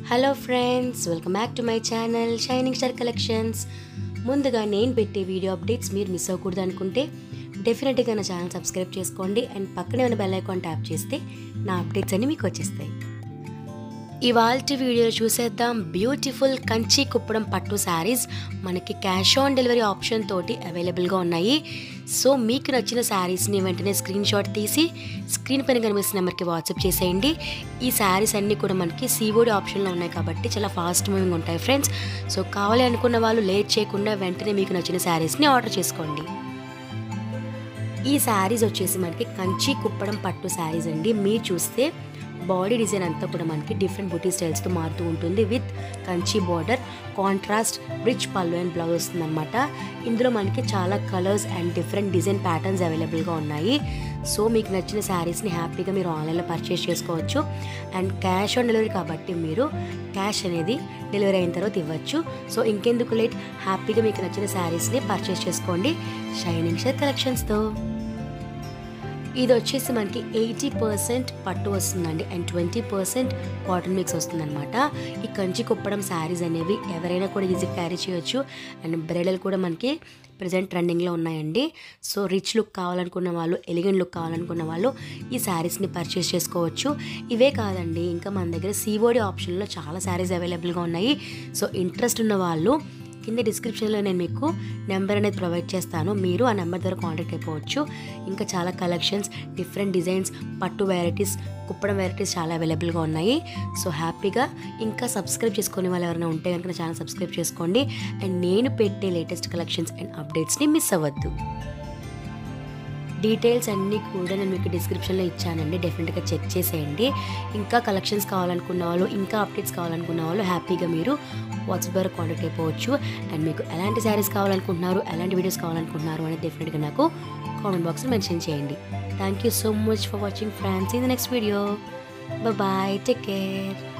hello friends welcome back to my channel Shining Star Collections ముందుగా నేను పెట్టే video updates మీరు మిస్ అవ్వకూడదు అనుకుంటే డెఫినెట్గా నా ఛానల్ సబ్స్క్రైబ్ చేసుకోండి అండ్ పక్కనే ఉన్న బెల్ ఐకాన్ ట్యాప్ చేస్తే నా అప్డేట్స్ అన్నీ మీకు వచ్చేస్తాయి ఇవాళ వీడియో చూసేద్దాం బ్యూటిఫుల్ కంచి కుప్పడం పట్టు శారీస్ మనకి క్యాష్ ఆన్ డెలివరీ ఆప్షన్ తోటి అవైలబుల్గా ఉన్నాయి సో మీకు నచ్చిన శారీస్ని వెంటనే స్క్రీన్ షాట్ తీసి స్క్రీన్ పైన కనిపిస్తున్న నెంబర్కి వాట్సాప్ చేసేయండి ఈ శారీస్ అన్నీ కూడా మనకి సీఓడి ఆప్షన్లో ఉన్నాయి కాబట్టి చాలా ఫాస్ట్ మూవింగ్ ఉంటాయి ఫ్రెండ్స్ సో కావాలి అనుకున్న వాళ్ళు లేట్ చేయకుండా వెంటనే మీకు నచ్చిన శారీస్ని ఆర్డర్ చేసుకోండి ఈ శారీస్ వచ్చేసి మనకి కంచి కుప్పడం పట్టు శారీస్ అండి మీరు చూస్తే బాడీ డిజైన్ అంతా కూడా మనకి డిఫరెంట్ బుటీ స్టైల్స్తో మారుతూ ఉంటుంది with Kanchi border contrast rich పళ్ళు అండ్ బ్లౌజ్ వస్తుంది అనమాట ఇందులో మనకి చాలా colours and different design patterns అవైలబుల్గా ఉన్నాయి సో మీకు నచ్చిన శారీస్ని హ్యాపీగా మీరు ఆన్లైన్లో పర్చేస్ చేసుకోవచ్చు అండ్ క్యాష్ ఆన్ డెలివరీ కాబట్టి మీరు క్యాష్ అనేది డెలివరీ అయిన తర్వాత ఇవ్వచ్చు సో ఇంకెందుకు లేట్ హ్యాపీగా మీకు నచ్చిన శారీస్ని పర్చేస్ చేసుకోండి షైనింగ్ షేర్ కలెక్షన్స్తో ఇది వచ్చేసి మనకి ఎయిటీ పర్సెంట్ పట్టు వస్తుందండి and twenty percent cotton mix వస్తుందన్నమాట ఈ కంచి కుప్పడం శారీస్ అనేవి ఎవరైనా కూడా ఈజీ క్యారీ చేయొచ్చు అండ్ బ్రైడల్ కూడా మనకి ప్రజెంట్ ట్రెండింగ్లో ఉన్నాయండి సో రిచ్ లుక్ కావాలనుకున్న వాళ్ళు ఎలిగెంట్ లుక్ కావాలనుకున్న వాళ్ళు ఈ శారీస్ని పర్చేస్ చేసుకోవచ్చు ఇవే కాదండి ఇంకా మన దగ్గర సీఓడి ఆప్షన్లో చాలా శారీస్ అవైలబుల్గా ఉన్నాయి సో ఇంట్రెస్ట్ ఉన్న వాళ్ళు కింద డిస్క్రిప్షన్లో నేను మీకు నెంబర్ అనేది ప్రొవైడ్ చేస్తాను మీరు ఆ నెంబర్ ద్వారా కాంటాక్ట్ అయిపోవచ్చు ఇంకా చాలా కలెక్షన్స్ డిఫరెంట్ డిజైన్స్ పట్టు వెరైటీస్ కుప్పడం వెరైటీస్ చాలా అవైలబుల్గా ఉన్నాయి సో హ్యాపీగా ఇంకా సబ్స్క్రైబ్ చేసుకునే వాళ్ళు ఎవరైనా ఉంటే కనుక నా ఛానల్ సబ్స్క్రైబ్ చేసుకోండి అండ్ నేను పెట్టే లేటెస్ట్ కలెక్షన్స్ అండ్ అప్డేట్స్ని మిస్ అవ్వద్దు డీటెయిల్స్ అన్నీ కూడా నేను మీకు డిస్క్రిప్షన్లో ఇచ్చానండి డెఫినెట్గా చెక్ చేసేయండి ఇంకా కలెక్షన్స్ కావాలనుకున్న వాళ్ళు ఇంకా అప్డేట్స్ కావాలనుకున్న వాళ్ళు హ్యాపీగా మీరు వాట్సాప్ ద్వారా కాంటాక్ట్ అయిపోవచ్చు అండ్ మీకు ఎలాంటి శారీస్ కావాలనుకుంటున్నారు ఎలాంటి వీడియోస్ కావాలనుకుంటున్నారు అనేది డెఫినెట్గా నాకు కామెంట్ బాక్స్లో మెన్షన్ చేయండి thank you so much for watching friends in the next video bye take care